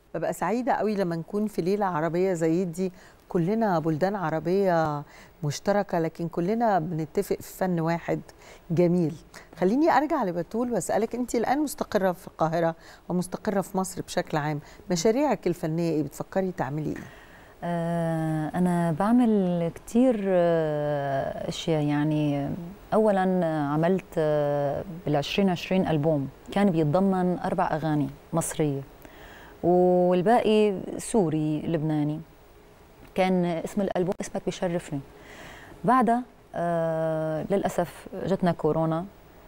ببقى سعيدة قوي لما نكون في ليلة عربية زي دي كلنا بلدان عربية مشتركة لكن كلنا بنتفق في فن واحد جميل خليني أرجع لبتول وأسألك أنت الآن مستقرة في القاهرة ومستقرة في مصر بشكل عام مشاريعك الفنية إيه بتفكري تعملي إيه؟ آه، أنا بعمل كتير آه، أشياء يعني أولا عملت آه، بال 2020 ألبوم كان بيتضمن أربع أغاني مصرية والباقي سوري لبناني كان اسم الألبوم اسمك بيشرفني بعدها آه للأسف جتنا كورونا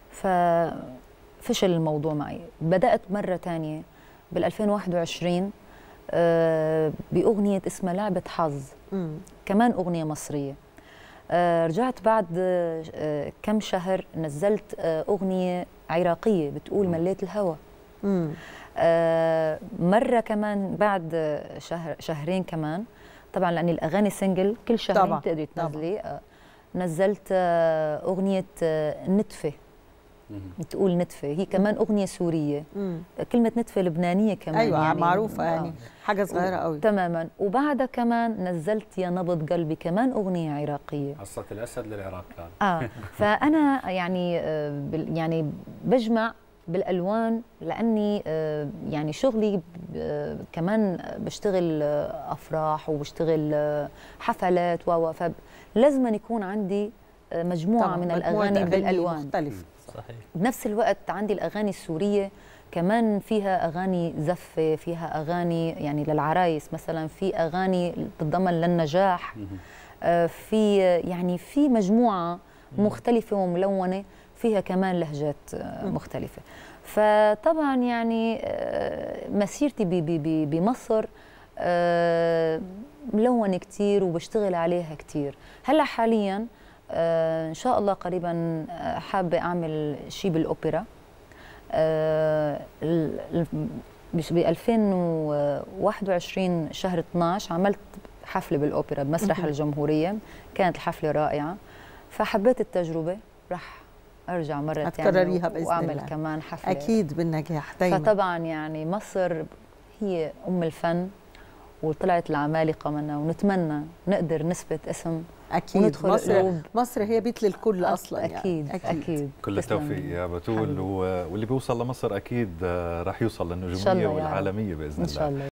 ففشل الموضوع معي بدأت مرة تانية بال 2021 آه بأغنية اسمها لعبة حظ مم. كمان أغنية مصرية آه رجعت بعد آه كم شهر نزلت آه أغنية عراقية بتقول مليت الهوى مم. آه مرة كمان بعد شهر شهرين كمان طبعا لأن الأغاني سنجل كل شهرين طبعاً، بتقدري طبعاً. تنزلي آه نزلت آه أغنية آه نتفة بتقول نتفة هي كمان أغنية سورية مم. كلمة نتفة لبنانية كمان أيوة يعني معروفة آه. يعني حاجة صغيرة قوي تماما وبعدها كمان نزلت يا نبض قلبي كمان أغنية عراقية قصة الأسد للعراق كان اه فانا يعني آه، بال- يعني بجمع بالالوان لاني آه، يعني شغلي آه، كمان بشتغل آه، افراح وبشتغل آه، حفلات و فلازم يكون عندي آه، مجموعه طبعاً، من مجموعة الاغاني أغاني بالالوان مختلفة صحيح بنفس الوقت عندي الاغاني السوريه كمان فيها اغاني زفه فيها اغاني يعني للعرايس مثلا في اغاني تتضمن للنجاح آه، في يعني في مجموعه مختلفه وملونه فيها كمان لهجات آه، مم. مختلفه فطبعا يعني آه، مسيرتي ب- ب- ب- بمصر آه، ملونه كتير وبشتغل عليها كتير هلا حاليا آه، ان شاء الله قريبا آه، حابه اعمل شيء بالاوبرا آه، ال- ال- بش- ب 2021 شهر 12 عملت حفله بالاوبرا بمسرح مهم. الجمهوريه كانت الحفله رائعه فحبيت التجربه رح ارجع مره هتكرريها ثانيه بإذن واعمل الله. كمان حفله أكيد بالنجاح دايما فطبعا يعني مصر هي ام الفن وطلعت العمالقه منها ونتمنى نقدر نثبت اسم أكيد وندخل مصر قلوب مصر هي بيت للكل أصلا اكيد يعني. اكيد, أكيد. كل تسلم. التوفيق يا بتول حبيبي. و- واللي بيوصل لمصر اكيد آه، راح يوصل إن شاء للنجوميه الله يا رب. والعالميه باذن ان الله شاء الله